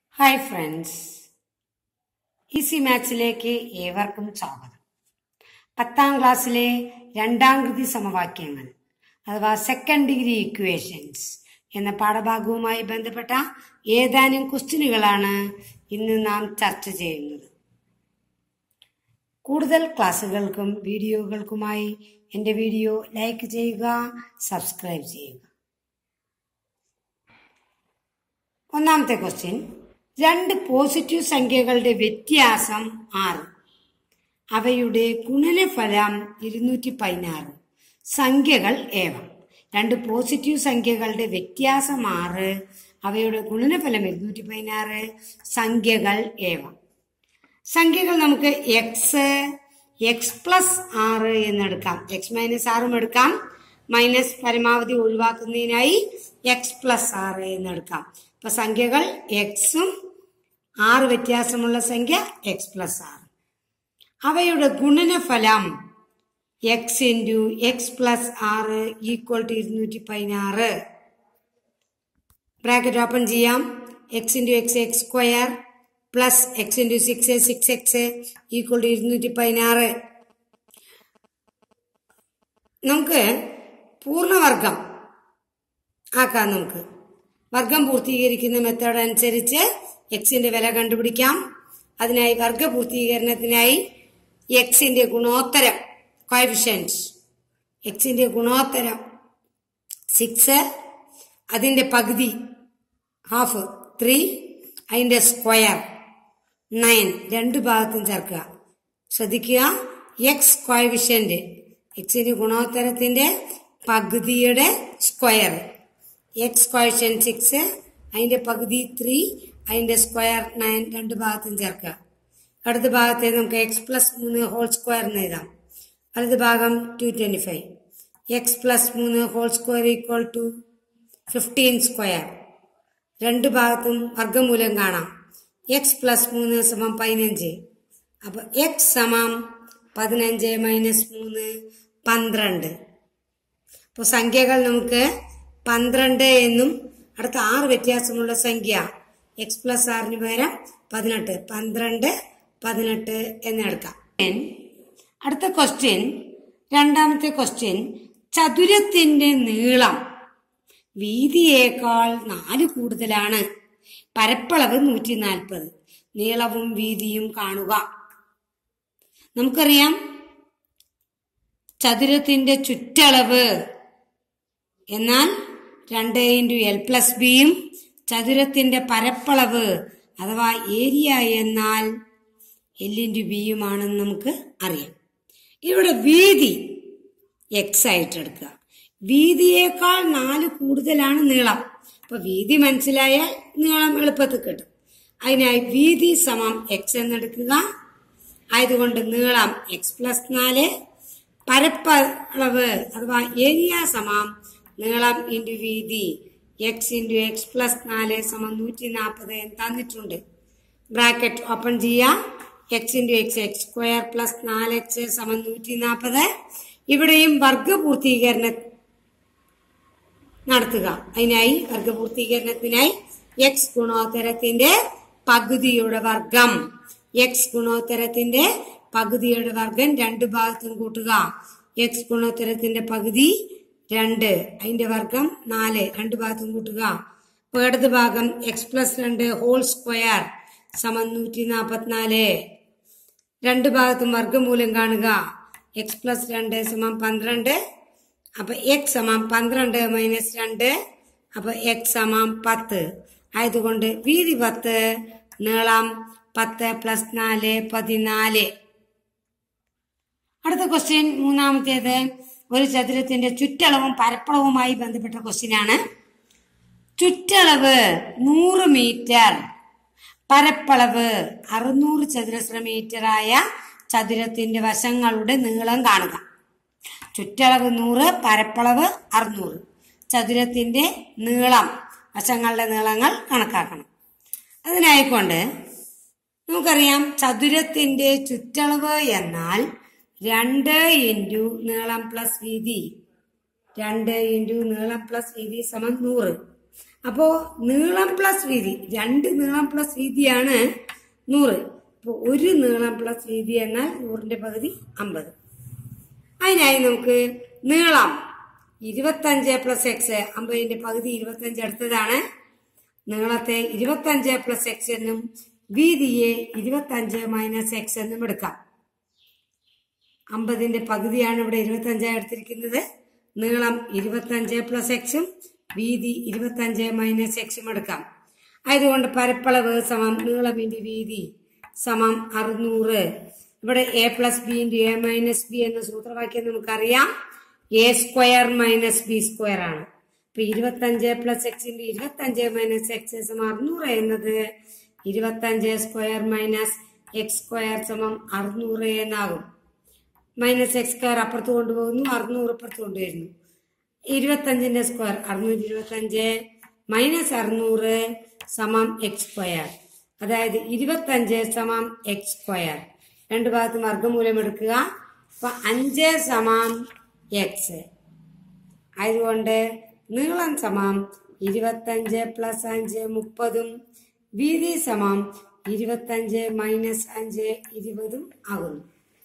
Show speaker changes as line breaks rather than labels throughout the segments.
Hi friends easy മാത്സിലേക്ക് ഏവർക്കും സ്വാഗതം പത്താം ക്ലാസ്സിലെ രണ്ടാം കൃതി സമവാക്യങ്ങൾ അഥവാ സെക്കൻഡ് ഡിഗ്രി ഇക്വേഷൻസ് എന്ന പാഠഭാഗവുമായി ബന്ധപ്പെട്ട ഏതാനും ക്വസ്റ്റ്യനുകളാണ് ഇന്ന് നാം ചർച്ച ചെയ്യുന്നത് കൂടുതൽ ക്ലാസ്സുകൾക്കും വീഡിയോകൾക്കുമായി എൻ്റെ വീഡിയോ ലൈക്ക് ചെയ്യുക സബ്സ്ക്രൈബ് ചെയ്യുക ഒന്നാമത്തെ ക്വസ്റ്റ്യൻ രണ്ട് പോസിറ്റീവ് സംഖ്യകളുടെ വ്യത്യാസം ആറ് അവയുടെ ഗുണനഫലം ഇരുന്നൂറ്റി പതിനാറ് സംഖ്യകൾ ഏവം രണ്ട് പോസിറ്റീവ് സംഖ്യകളുടെ വ്യത്യാസം ആറ് അവയുടെ ഗുണനഫലം ഇരുന്നൂറ്റി പതിനാറ് സംഖ്യകൾ ഏവം സംഖ്യകൾ നമുക്ക് എക്സ് എക്സ് പ്ലസ് ആറ് എന്നെടുക്കാം എക്സ് മൈനസ് ആറും എടുക്കാം മൈനസ് പരമാവധി ഒഴിവാക്കുന്നതിനായി എക്സ് പ്ലസ് ആറ് എന്നെടുക്കാം അപ്പൊ സംഖ്യകൾ എക്സും ആറ് വ്യത്യാസമുള്ള സംഖ്യ എക്സ് പ്ലസ് ആറ് അവയുടെ ഗുണനഫലം എക്സ് ഇൻറ്റു എക്സ് പ്ലസ് ആറ് ഈക്വൽ ടു ഇരുന്നൂറ്റി പതിനാറ് ബ്രാക്കറ്റ് ഓപ്പൺ ചെയ്യാം x into x x square plus x into six six x equal to ഇരുന്നൂറ്റി പതിനാറ് നമുക്ക് പൂർണ്ണവർഗം ആക്കാം നമുക്ക് വർഗം പൂർത്തീകരിക്കുന്ന മെത്തേഡ് അനുസരിച്ച് എക്സിന്റെ വില കണ്ടുപിടിക്കാം അതിനായി വർഗ പൂർത്തീകരണത്തിനായി എക്സിന്റെ ഗുണോത്തരം കോയഫിഷ്യൻസ് എക്സിന്റെ ഗുണോത്തരം സിക്സ് അതിന്റെ പകുതി ഹാഫ് ത്രീ അതിന്റെ സ്ക്വയർ നയൻ രണ്ട് ഭാഗത്തും ചേർക്കുക ശ്രദ്ധിക്കുക എക്സ് കോയഫിഷ്യന്റ് എക്സിന്റെ ഗുണോത്തരത്തിന്റെ പകുതിയുടെ സ്ക്വയർ എക്സ് കോയഷൻ സിക്സ് അതിന്റെ പകുതി ത്രീ അതിന്റെ സ്ക്വയർ നയൻ രണ്ട് ഭാഗത്തും ചേർക്കുക അടുത്ത ഭാഗത്തെ നമുക്ക് എക്സ് പ്ലസ് മൂന്ന് ഹോൾ സ്ക്വയർ എന്ന് എഴുതാം വലത് ഭാഗം two twenty five x plus മൂന്ന് whole square equal to fifteen square രണ്ട് ഭാഗത്തും വർഗമൂലം കാണാം എക്സ് പ്ലസ് മൂന്ന് സമം പതിനഞ്ച് അപ്പൊ എക്സ് സമം പതിനഞ്ച് മൈനസ് മൂന്ന് പന്ത്രണ്ട് അപ്പോൾ സംഖ്യകൾ നമുക്ക് പന്ത്രണ്ട് എന്നും അടുത്ത ആറ് വ്യത്യാസമുള്ള സംഖ്യ എക്സ് പ്ലസ് ആറിന് പകരം പതിനെട്ട് പന്ത്രണ്ട് പതിനെട്ട് എന്നെടുക്കാം അടുത്ത ക്വസ്റ്റ്യൻ രണ്ടാമത്തെ ക്വസ്റ്റ്യൻ ചതുരത്തിന്റെ നീളം വീതിയേക്കാൾ നാല് കൂടുതലാണ് പരപ്പളവ് നൂറ്റി നാൽപ്പത് നീളവും വീതിയും കാണുക നമുക്കറിയാം ചതുരത്തിന്റെ ചുറ്റളവ് എന്നാൽ രണ്ട് ഇൻറ്റു എൽ പ്ലസ് ബിയും ചതുരത്തിന്റെ പരപ്പളവ് അഥവാ ഏരിയ എന്നാൽ എൽ ഇൻറ്റു ബിയുമാണെന്ന് നമുക്ക് അറിയാം ഇവിടെ വീതി എക്സ് ആയിട്ട് എടുക്കുക വീതിയേക്കാൾ നാല് കൂടുതലാണ് നീളം അപ്പൊ വീതി മനസ്സിലായാൽ നീളം എളുപ്പത്തിൽ കിട്ടും അതിനായി വീതി സമം എക്സ് എന്നെടുക്കുക ആയതുകൊണ്ട് നീളം എക്സ് പ്ലസ് നാല് പരപ്പളവ് അഥവാ ഏരിയ സമം നീളം ഇൻറ്റു വീതി എക്സ് ഇൻറ്റു എക്സ് പ്ലസ് നാല് സമം നൂറ്റി നാൽപ്പത് തന്നിട്ടുണ്ട് ബ്രാക്കറ്റ് ഓപ്പൺ ചെയ്യാം x into x x square plus നാല് എക്സ് സമം നൂറ്റി നാൽപ്പത് ഇവിടെയും വർഗപൂർത്തീകരണ നടത്തുക അതിനായി വർഗപൂർത്തീകരണത്തിനായി എക്സ് ഗുണോത്തരത്തിന്റെ പകുതിയുടെ വർഗം എക്സ് ഗുണോത്തരത്തിന്റെ പകുതിയുടെ വർഗം രണ്ട് ഭാഗത്തും കൂട്ടുക എക്സ് ഗുണോത്തരത്തിന്റെ പകുതി രണ്ട് അതിന്റെ വർഗം നാല് രണ്ട് ഭാഗത്തും കൂട്ടുക അപ്പൊ ഇടത് ഭാഗം എക്സ് പ്ലസ് രണ്ട് ഹോൾ സ്ക്വയർ സമം നൂറ്റി നാപ്പത്തിനാല് രണ്ട് ഭാഗത്തും വർഗമൂലം കാണുക എക്സ് പ്ലസ് രണ്ട് സമം പന്ത്രണ്ട് അപ്പൊ എക്സ് സമം പന്ത്രണ്ട് മൈനസ് രണ്ട് അപ്പൊ എക്സ് സമം പത്ത് ആയതുകൊണ്ട് വീതി പത്ത് നീളം പത്ത് പ്ലസ് നാല് പതിനാല് അടുത്ത ക്വസ്റ്റ്യൻ മൂന്നാമത്തേത് ഒരു ചതുരത്തിന്റെ ചുറ്റളവും പരപ്പളവുമായി ബന്ധപ്പെട്ട ക്വസ്റ്റ്യൻ ആണ് ചുറ്റളവ് നൂറ് മീറ്റർ പരപ്പളവ് അറുന്നൂറ് ചതുരശ്ര മീറ്റർ ആയ ചതുരത്തിന്റെ വശങ്ങളുടെ നീളം കാണുക ചുറ്റളവ് നൂറ് പരപ്പളവ് അറുന്നൂറ് ചതുരത്തിന്റെ നീളം വശങ്ങളുടെ നീളങ്ങൾ കണക്കാക്കണം അതിനായിക്കൊണ്ട് നമുക്കറിയാം ചതുരത്തിന്റെ ചുറ്റളവ് എന്നാൽ രണ്ട് ഇൻറ്റു നീളം പ്ലസ് വീതി രണ്ട് ഇൻറ്റു നീളം പ്ലസ് വീതി സമം നൂറ് അപ്പോ നീളം പ്ലസ് വീതി രണ്ട് നീളം പ്ലസ് വീതിയാണ് നൂറ് അപ്പോൾ ഒരു നീളം പ്ലസ് വീതി എന്നാൽ നൂറിന്റെ പകുതി അമ്പത് അതിനായി നമുക്ക് നീളം ഇരുപത്തഞ്ച് പ്ലസ് എക്സ് അമ്പതിന്റെ പകുതി ഇരുപത്തഞ്ച് അടുത്തതാണ് നീളത്തെ ഇരുപത്തഞ്ച് പ്ലസ് എക്സ് എന്നും വീതിയെ ഇരുപത്തഞ്ച് മൈനസ് എക്സ് എന്നും എടുക്കാം അമ്പതിന്റെ പകുതിയാണ് ഇവിടെ ഇരുപത്തഞ്ചായി എടുത്തിരിക്കുന്നത് നീളം ഇരുപത്തഞ്ച് പ്ലസ് എക്സും വീതി ഇരുപത്തഞ്ച് മൈനസ് എക്സും എടുക്കാം ആയതുകൊണ്ട് പരപ്പളവ് സമം നീളം ഇൻറ്റു വീതി സമം അറുന്നൂറ് ഇവിടെ a plus b into a minus b എന്ന സൂത്രവാക്യം നമുക്കറിയാം a square minus b square ആണ് അപ്പൊ ഇരുപത്തഞ്ച് പ്ലസ് എക്സിന്റെ ഇരുപത്തഞ്ച് മൈനസ് എക്സ് സമം അറുന്നൂറ് എന്നത് ഇരുപത്തഞ്ച് സ്ക്വയർ മൈനസ് എക്സ് സ്ക്വയർ സമം അറുന്നൂറ് എന്നാകും മൈനസ് എക്സ് സ്ക്വയർ അപ്പുറത്ത് കൊണ്ടുപോകുന്നു അറുന്നൂറ് അപ്പുറത്ത് കൊണ്ടുവരുന്നു ഇരുപത്തഞ്ചിന്റെ സ്ക്വയർ അറുന്നൂറ്റി ഇരുപത്തഞ്ച് മൈനസ് അറുന്നൂറ് സമം എക്സ് സ്ക്വയർ അതായത് ഇരുപത്തഞ്ച് സമം എക്സ് സ്ക്വയർ രണ്ട് ഭാഗത്തും വർഗ്ഗമൂലം എടുക്കുക അപ്പൊ അഞ്ച് സമം എക്സ് ആയതുകൊണ്ട് നീളം സമം ഇരുപത്തഞ്ച് പ്ലസ് അഞ്ച് മുപ്പതും വീതി സമം ഇരുപത്തഞ്ച് മൈനസ് അഞ്ച് ഇരുപതും ആകുന്നു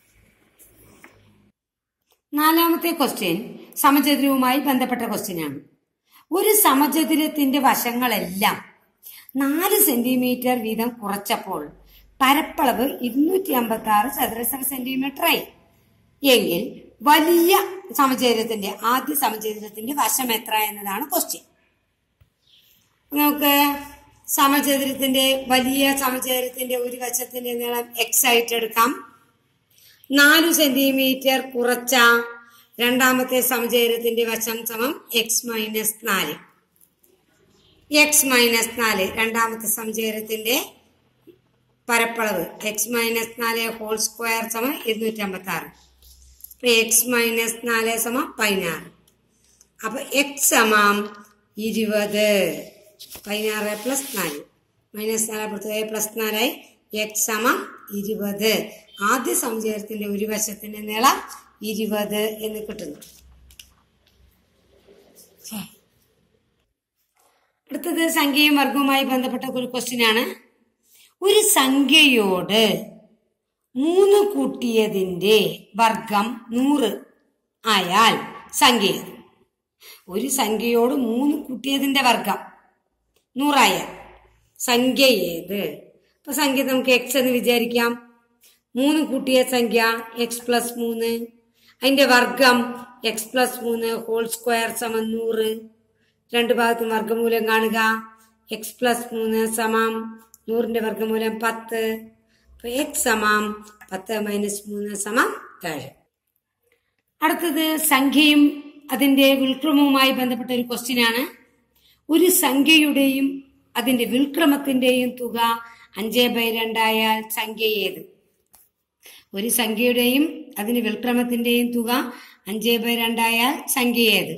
നാലാമത്തെ ക്വസ്റ്റ്യൻ സമചതുരവുമായി ബന്ധപ്പെട്ട ക്വസ്റ്റ്യൻ ആണ് ഒരു സമചതുരത്തിന്റെ വശങ്ങളെല്ലാം നാല് സെന്റിമീറ്റർ വീതം കുറച്ചപ്പോൾ പരപ്പളവ് ഇരുന്നൂറ്റി അമ്പത്തി ആറ് ചതുരശ്ര സെന്റിമീറ്റർ ആയി എങ്കിൽ വലിയ സമചതുരത്തിന്റെ ആദ്യ സമചതുരത്തിന്റെ വശം എത്ര എന്നതാണ് ക്വസ്റ്റ്യൻ നമുക്ക് സമചതുരത്തിന്റെ വലിയ സമചതുരത്തിന്റെ ഒരു വശത്തിന്റെ നീളം എക്സ് ആയിട്ട് എടുക്കാം നാലു സെന്റിമീറ്റർ കുറച്ച രണ്ടാമത്തെ സമചതുരത്തിന്റെ വശം സമം എക്സ് മൈനസ് നാല് എക്സ് മൈനസ് നാല് രണ്ടാമത്തെ സമചതുരത്തിന്റെ പരപ്പളവ് എക്സ് മൈനസ് നാല് ഹോൾ സ്ക്വയർ സമം ഇരുന്നൂറ്റി അമ്പത്തി ആറ് അപ്പൊ എക്സ് മൈനസ് നാല് സമം പതിനാറ് അപ്പൊ എക്സ് സമം ഇരുപത് പതിനാറ് പ്ലസ് നാല് മൈനസ് നാല് പുറത്ത് പ്ലസ് നാലായി എക്സ് സമം ഇരുപത് ആദ്യ സംചയത്തിന്റെ ഒരു വശത്തിന്റെ നീളം ഇരുപത് എന്ന് കിട്ടുന്നു ഛേ. അടുത്തത് സംഖ്യയും വർഗവുമായി ബന്ധപ്പെട്ട ഒരു ക്വസ്റ്റ്യൻ ആണ് ഒരു സംഖ്യയോട് മൂന്ന് കൂട്ടിയതിന്റെ വർഗം നൂറ് ആയാൽ സംഖ്യ ഏത്? ഒരു സംഖ്യയോട് മൂന്ന് കൂട്ടിയതിന്റെ വർഗം നൂറായാൽ സംഖ്യ ഏത് ഇപ്പൊ സംഖ്യ നമുക്ക് എക്സ് എന്ന് വിചാരിക്കാം മൂന്ന് കൂട്ടിയ സംഖ്യ എക്സ് പ്ലസ് മൂന്ന് അതിന്റെ വർഗം എക്സ് പ്ലസ് മൂന്ന് ഹോൾ സ്ക്വയർ സമം നൂറ് രണ്ട് ഭാഗത്തും വർഗമൂലം കാണുക എക്സ് പ്ലസ് മൂന്ന് സമം നൂറിന്റെ വർഗമൂലം പത്ത് അപ്പൊ എക്സ് സമം പത്ത് മൈനസ് മൂന്ന് സമം ഏഴ് അടുത്തത് സംഖ്യയും അതിന്റെ വിൽക്രമവുമായി ബന്ധപ്പെട്ട ഒരു ക്വസ്റ്റ്യൻ ആണ് ഒരു സംഖ്യയുടെയും അതിന്റെ വിൽക്രമത്തിന്റെയും തുക അഞ്ച് ബൈ രണ്ടായാൽ സംഖ്യ ഏത് ഒരു സംഖ്യയുടെയും അതിന്റെ വിൽക്രമത്തിന്റെയും തുക അഞ്ച് ബൈ രണ്ടായാൽ സംഖ്യ ഏത്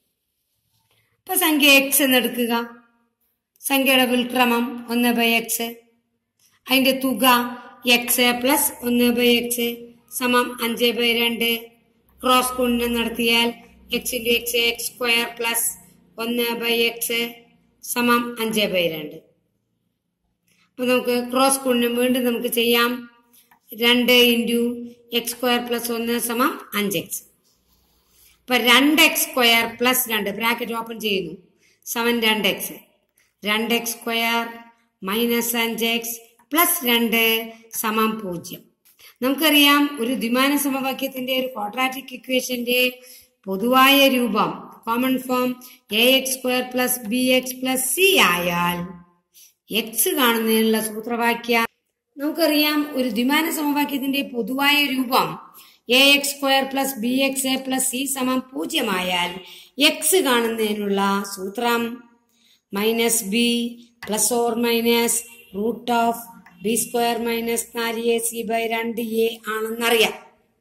ഇപ്പൊ സംഖ്യ എക്സ് എന്ന് എടുക്കുക സംഖ്യയുടെ വിൽക്രമം ഒന്ന് ബൈ എക്സ് അതിന്റെ തുക എക്സ് പ്ലസ് ഒന്ന് ബൈ എക്സ് സമം അഞ്ച് ബൈ രണ്ട് ക്രോസ് ഗുണനം നടത്തിയാൽ x into x x square plus ഒന്ന് ബൈ എക്സ് സമം അഞ്ച് ബൈ രണ്ട് അപ്പൊ നമുക്ക് ക്രോസ് ഗുണനം വീണ്ടും നമുക്ക് ചെയ്യാം രണ്ട് ഇൻറ്റു എക്സ് സ്ക്വയർ പ്ലസ് ഒന്ന് സമം അഞ്ച് എക്സ് ഇപ്പൊ രണ്ട് എക്സ് സ്ക്വയർ പ്ലസ് രണ്ട് ബ്രാക്കറ്റ് ഓപ്പൺ ചെയ്യുന്നു സമൻ രണ്ട് എക്സ് രണ്ട് എക്സ് സ്ക്വയർ മൈനസ് അഞ്ച് എക്സ് പ്ലസ് രണ്ട് സമം പൂജ്യം നമുക്കറിയാം ഒരു ദ്വിമാന സമവാക്യത്തിന്റെ ഒരു ക്വാഡ്രാറ്റിക് ഇക്വേഷന്റെ പൊതുവായ രൂപം common form a x square plus b x plus c ആയാൽ എക്സ് കാണുന്നതിനുള്ള സൂത്രവാക്യം നമുക്കറിയാം ഒരു ദ്വിമാന സമവാക്യത്തിന്റെ പൊതുവായ രൂപം a x square plus b x a plus c സമം പൂജ്യമായാൽ എക്സ് കാണുന്നതിനുള്ള സൂത്രം minus b plus or minus root of b square minus നാല് എ സി ബൈ രണ്ട് എ ആണെന്നറിയാം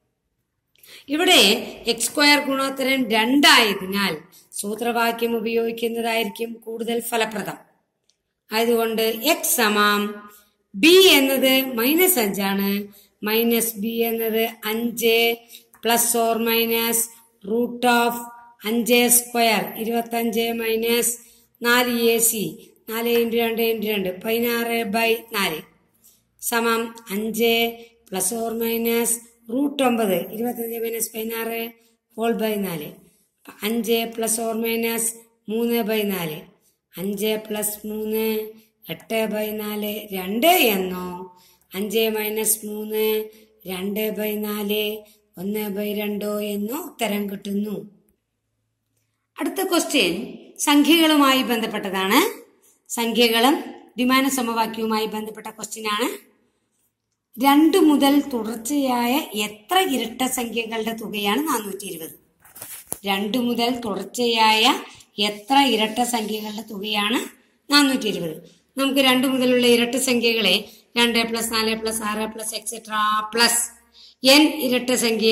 ഇവിടെ എക്സ് സ്ക്വയർ ഗുണോത്തരം രണ്ടായതിനാൽ സൂത്രവാക്യം ഉപയോഗിക്കുന്നതായിരിക്കും കൂടുതൽ ഫലപ്രദം ആയതുകൊണ്ട് എക്സ് സമം ബി എന്നത് മൈനസ് അഞ്ചാണ് മൈനസ് ബി എന്നത് അഞ്ച് plus or minus root of അഞ്ച് സ്ക്വയർ ഇരുപത്തഞ്ച് മൈനസ് നാല് എ സി നാല് ഇൻറ്റു രണ്ട് ഇൻറ്റു രണ്ട് പതിനാറ് ബൈ നാല് സമം അഞ്ച് പ്ലസ് ഓർ മൈനസ് റൂട്ട് ഒമ്പത് ഇരുപത്തഞ്ച് മൈനസ് പതിനാറ് ഹോൾ ബൈ നാല് അഞ്ച് പ്ലസ് ഓർ മൈനസ് മൂന്ന് ബൈ നാല് അഞ്ച് പ്ലസ് മൂന്ന് എട്ട് ബൈ നാല് രണ്ട് എന്നോ അഞ്ച് മൈനസ് മൂന്ന് രണ്ട് ബൈ നാല് ഒന്ന് ബൈ രണ്ടോ എന്നോ ഉത്തരം കിട്ടുന്നു അടുത്ത ക്വസ്റ്റ്യൻ സംഖ്യകളുമായി ബന്ധപ്പെട്ടതാണ് സംഖ്യകളും ദ്വിമാന സമവാക്യവുമായി ബന്ധപ്പെട്ട ക്വസ്റ്റ്യൻ ആണ് രണ്ട് മുതൽ തുടർച്ചയായ എത്ര ഇരട്ട സംഖ്യകളുടെ തുകയാണ് നാനൂറ്റി ഇരുപത് രണ്ട് മുതൽ തുടർച്ചയായ എത്ര ഇരട്ട സംഖ്യകളുടെ തുകയാണ് നാനൂറ്റി ഇരുപത് നമുക്ക് രണ്ട് മുതലുള്ള ഇരട്ട സംഖ്യകളെ രണ്ട് പ്ലസ് നാല് പ്ലസ് ആറ് പ്ലസ് എക്സെട്ര പ്ലസ് എൻ ഇരട്ട സംഖ്യ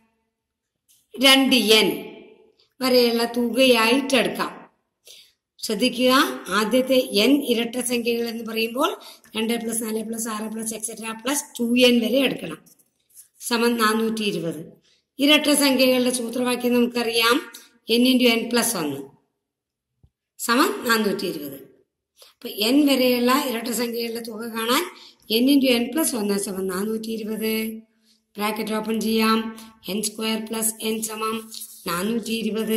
രണ്ട് എൻ വരെയുള്ള തുകയായിട്ട് എടുക്കാം ശ്രദ്ധിക്കുക ആദ്യത്തെ എൻ ഇരട്ട സംഖ്യകൾ എന്ന് പറയുമ്പോൾ രണ്ട് പ്ലസ് നാല് പ്ലസ് ആറ് plus etcetera plus to n വരെ എടുക്കണം സമം നാനൂറ്റി ഇരുപത് ഇരട്ട സംഖ്യകളുടെ സൂത്രവാക്യം നമുക്കറിയാം എൻ ഇൻറ്റു എൻ പ്ലസ് ഒന്ന് സമം നാനൂറ്റി ഇരുപത് അപ്പൊ എൻ വരെയുള്ള ഇരട്ട സംഖ്യകളുടെ തുക കാണാൻ എൻ ഇൻറ്റു എൻ പ്ലസ് ഒന്ന് സമം നാനൂറ്റി ഇരുപത് ബ്രാക്കറ്റ് ഓപ്പൺ ചെയ്യാം എൻ സ്ക്വയർ പ്ലസ് എൻ സമം നാനൂറ്റി ഇരുപത്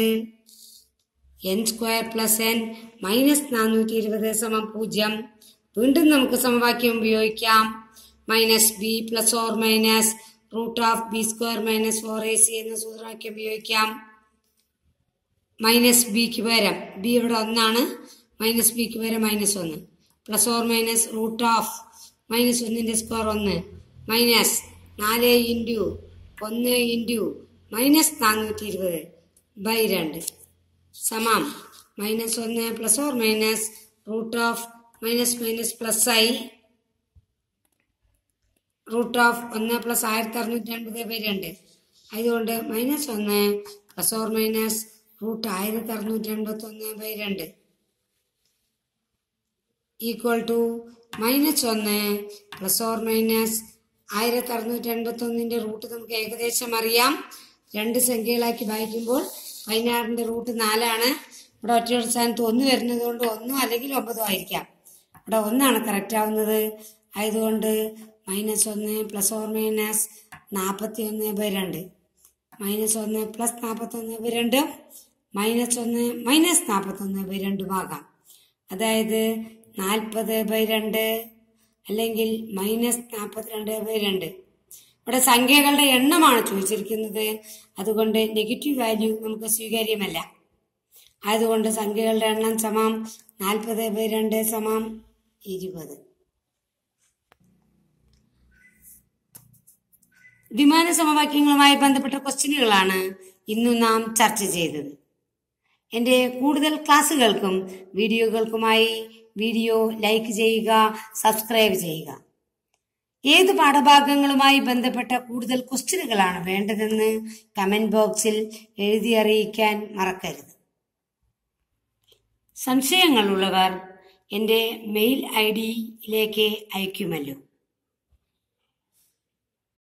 n square plus n minus നാനൂറ്റി ഇരുപത് സമം പൂജ്യം വീണ്ടും നമുക്ക് സമവാക്യം ഉപയോഗിക്കാം minus b plus or minus root of b square minus four a c എന്ന സൂത്രവാക്യം ഉപയോഗിക്കാം മൈനസ് ബിക്ക് പകരം ബി ഇവിടെ ഒന്നാണ് മൈനസ് ബിക്ക് പകരം മൈനസ് ഒന്ന് plus or minus root of minus ഒന്നിന്റെ സ്ക്വയർ ഒന്ന് മൈനസ് നാല് ഇൻറ്റു ഒന്ന് ഇൻറ്റു മൈനസ് നാനൂറ്റി ഇരുപത് ബൈ രണ്ട് സമം മൈനസ് ഒന്ന് plus or minus root of minus minus plus ആയി റൂട്ട് ഓഫ് ഒന്ന് പ്ലസ് ആയിരത്തി അറുന്നൂറ്റി അൻപത് ബൈ രണ്ട് അതുകൊണ്ട് മൈനസ് ഒന്ന് പ്ലസ് ഓർ മൈനസ് റൂട്ട് ആയിരത്തി അറുന്നൂറ്റി അൻപത്തി ഒന്ന് ബൈ രണ്ട് ഈക്വൽ ടു മൈനസ് ഒന്ന് പ്ലസ് ഓർ മൈനസ് ആയിരത്തി അറുന്നൂറ്റി എൺപത്തി ഒന്നിന്റെ റൂട്ട് നമുക്ക് ഏകദേശം അറിയാം രണ്ട് സംഖ്യകളാക്കി വായിക്കുമ്പോൾ പതിനാറിന്റെ റൂട്ട് നാലാണ് ഇവിടെ ഒറ്റയുടെ സ്ഥാനത്ത് ഒന്ന് വരുന്നത് കൊണ്ട് ഒന്നോ അല്ലെങ്കിൽ ഒമ്പതോ ആയിരിക്കാം ഇവിടെ ഒന്നാണ് കറക്റ്റ് ആവുന്നത് ആയതുകൊണ്ട് മൈനസ് ഒന്ന് പ്ലസ് ഓർ മൈനസ് നാൽപ്പത്തി ഒന്ന് ബൈ രണ്ട് മൈനസ് ഒന്ന് പ്ലസ് നാൽപ്പത്തി ഒന്ന് ബൈ രണ്ട് മൈനസ് ഒന്ന് മൈനസ് നാൽപ്പത്തി ഒന്ന് ബൈ രണ്ടുമാകാം അതായത് നാൽപ്പത് ബൈ രണ്ട് അല്ലെങ്കിൽ മൈനസ് നാൽപ്പത്തിരണ്ട് ബൈ രണ്ട് ഇവിടെ സംഖ്യകളുടെ എണ്ണമാണ് ചോദിച്ചിരിക്കുന്നത് അതുകൊണ്ട് നെഗറ്റീവ് വാല്യൂ നമുക്ക് സ്വീകാര്യമല്ല ആയതുകൊണ്ട് സംഖ്യകളുടെ എണ്ണം സമം നാൽപ്പത് ബൈ രണ്ട് സമം ഇരുപത് ദ്വിമാന സമവാക്യങ്ങളുമായി ബന്ധപ്പെട്ട ക്വസ്റ്റ്യനുകളാണ് ഇന്നു നാം ചർച്ച ചെയ്തത് എൻ്റെ കൂടുതൽ ക്ലാസ്സുകൾക്കും വീഡിയോകൾക്കുമായി വീഡിയോ ലൈക്ക് ചെയ്യുക സബ്സ്ക്രൈബ് ചെയ്യുക ഏത് പാഠഭാഗങ്ങളുമായി ബന്ധപ്പെട്ട കൂടുതൽ ക്വസ്റ്റ്യനുകളാണ് വേണ്ടതെന്ന് കമന്റ് ബോക്സിൽ എഴുതി അറിയിക്കാൻ മറക്കരുത് സംശയങ്ങളുള്ളവർ എൻ്റെ മെയിൽ ഐ ഡിയിലേക്ക് അയക്കുമല്ലോ